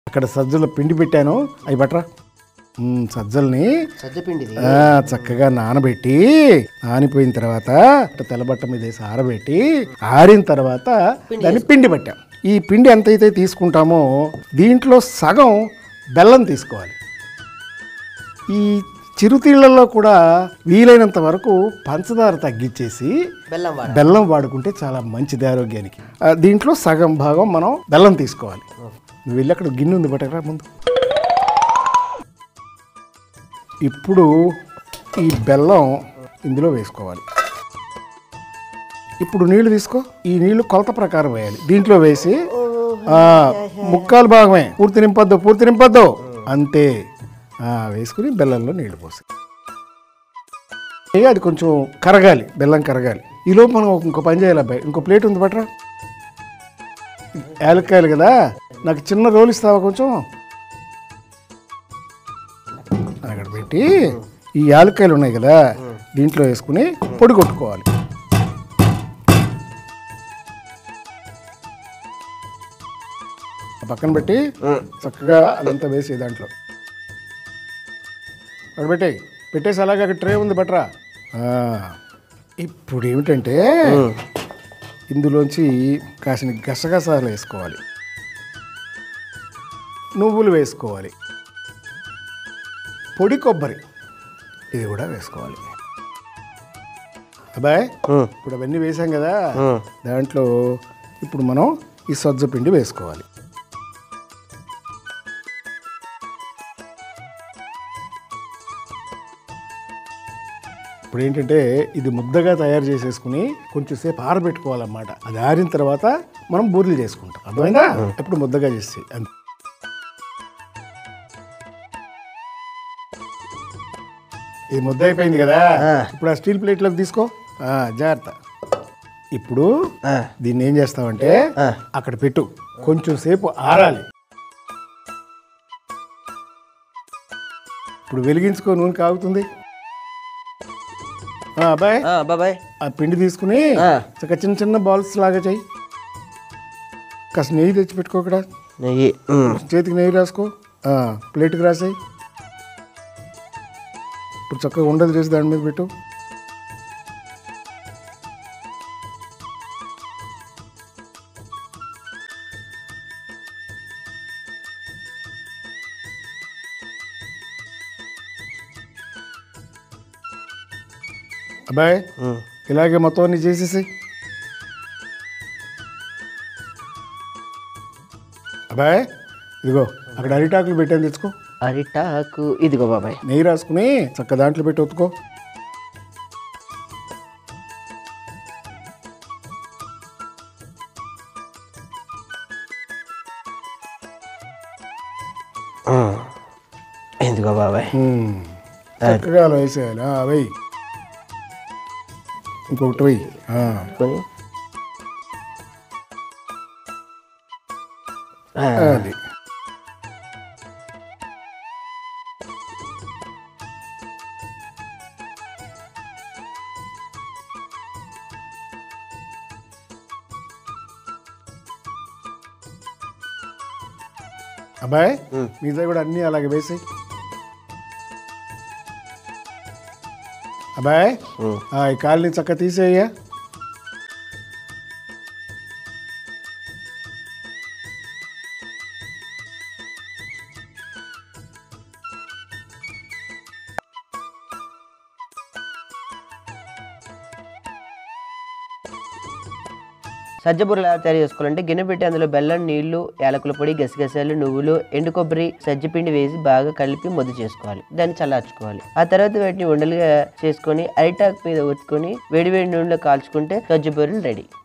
అక్కడ సజ్జల పిండి పెట్టాను అవి బట్రా మ్, సజ్జల్ని సజ్జపిండిది ఆ, చక్కగా నానబెట్టి నానిపోయిన తర్వాత ఇట్ట తెల్లబట్ట మీద వేసి ఆరబెట్టి ఆరిన తర్వాత దాన్ని పిండి పట్టాం ఈ పిండి ఎంతైతే తీసుకుంటామో దీంట్లో సగం బెల్లం తీసుకోవాలి ఈ చిరుతిళ్లలో కూడా వీలైనంత వరకు పంచదార తగ్గించేసి బెల్లం వాడ బెల్లం వాడుకుంటే చాలా మంచిది ఆరోగ్యానికి ఆ, దీంట్లో సగం భాగం మనం బెల్లం తీసుకోవాలి నువ్వు వెళ్ళి అక్కడ గిన్నె ఉంది బట్టరా ముందు ఇప్పుడు ఈ బెల్లం ఇందులో వేసుకోవాలి ఇప్పుడు నీళ్లు తీసుకో ఈ నీళ్లు కొలత ప్రకారం వేయాలి దీంట్లో వేసి ఆ, ముక్కాలు భాగమే పూర్తి నింపొద్దు పూర్తి నింపొద్దు అంతే ఆ, వేసుకుని బెల్లంలో నీళ్లు పోసి ఏ, అది కొంచెం కరగాలి బెల్లం కరగాలి ఈలోపు మనం ఇంకో పని చేయాలి అబ్బాయి ఇంకో ప్లేట్ ఉంది బట్రా యాలక్కాయలు కదా నాకు చిన్న రోల్ ఇస్తావా కొంచెం అక్కడ పెట్టి ఈ యాలక్కాయలు ఉన్నాయి కదా దీంట్లో వేసుకుని పొడి కొట్టుకోవాలి ఆ పక్కన పెట్టి చక్కగా అదంతా వేసి దాంట్లో అక్కడ పెట్టేయి పెట్టేసి అలాగే అక్కడ ట్రే ఉంది బట్రా ఆ, ఇప్పుడు ఏమిటంటే ఇందులోంచి కాసిన గసగసాలు వేసుకోవాలి నువ్వులు వేసుకోవాలి పొడి కొబ్బరి ఇది కూడా వేసుకోవాలి అబ్బాయ్ ఇప్పుడు అవన్నీ వేసాం కదా దాంట్లో ఇప్పుడు మనం ఈ సజ్జ పిండి వేసుకోవాలి ఇప్పుడు ఏంటంటే ఇది ముద్దగా తయారు చేసేసుకుని కొంచెం సేపు ఆరబెట్టుకోవాలన్నమాట అది ఆరిన తర్వాత మనం బూరెలు చేసుకుంటాం అర్థమైందా ఎప్పుడు ముద్దగా చేసి అంతే ఇది ముద్ద అయిపోయింది కదా ఇప్పుడు ఆ స్టీల్ ప్లేట్లోకి తీసుకో ఆ, జాగ్రత్త ఇప్పుడు దీన్ని ఏం చేస్తామంటే అక్కడ పెట్టు కొంచెం సేపు ఆరాలి ఇప్పుడు వెలిగించుకో నూనె కాగుతుంది ఆ, అబ్బాయి బాబాయ్ ఆ పిండి తీసుకుని చక్క చిన్న చిన్న బాల్స్ లాగా చెయ్యి కాస్త నెయ్యి తెచ్చి పెట్టుకో ఇక్కడ నెయ్యి చేతికి నెయ్యి రాసుకో ఆ, ప్లేట్కి రాసాయి ఇప్పుడు చక్కగా ఉండలు చేసి దాని మీద పెట్టు అబ్బాయి ఇలాగే మొత్తం అన్ని చేసేసి అబ్బాయి ఇదిగో అక్కడ అరిటాకులు పెట్టాను తెచ్చుకో అరిటాకు ఇదిగో బాబాయ్ నెయ్యి రాసుకుని చక్క దాంట్లో పెట్టి ఒత్తుకో ఇదిగో బాబాయ్ ఉమ్. చక్కగా అలా వేసేయాలి ఆ, వెయ్యి ఇంకొకటి వెయ్యి ఆ. కొని అది అబ్బాయి మిగతా కూడా అన్నీ అలాగే వేసి అబ్బాయి ఆ, ఈ కాళ్ళని చక్క తీసేయ్యా సజ్జ బుర్రలు ఎలా తయారు చేసుకోవాలంటే గిన్నె పెట్టి అందులో బెల్లం నీళ్లు యాలకుల పొడి గసగసాలు నువ్వులు ఎండు కొబ్బరి సజ్జ పిండి వేసి బాగా కలిపి ముద్ద చేసుకోవాలి దాన్ని చల్లార్చుకోవాలి ఆ తర్వాత వాటిని ఉండలుగా చేసుకొని అరిటాకు మీద ఒత్తుకొని వేడి వేడి నూనెలో కాల్చుకుంటే సజ్జ బుర్రలు రెడీ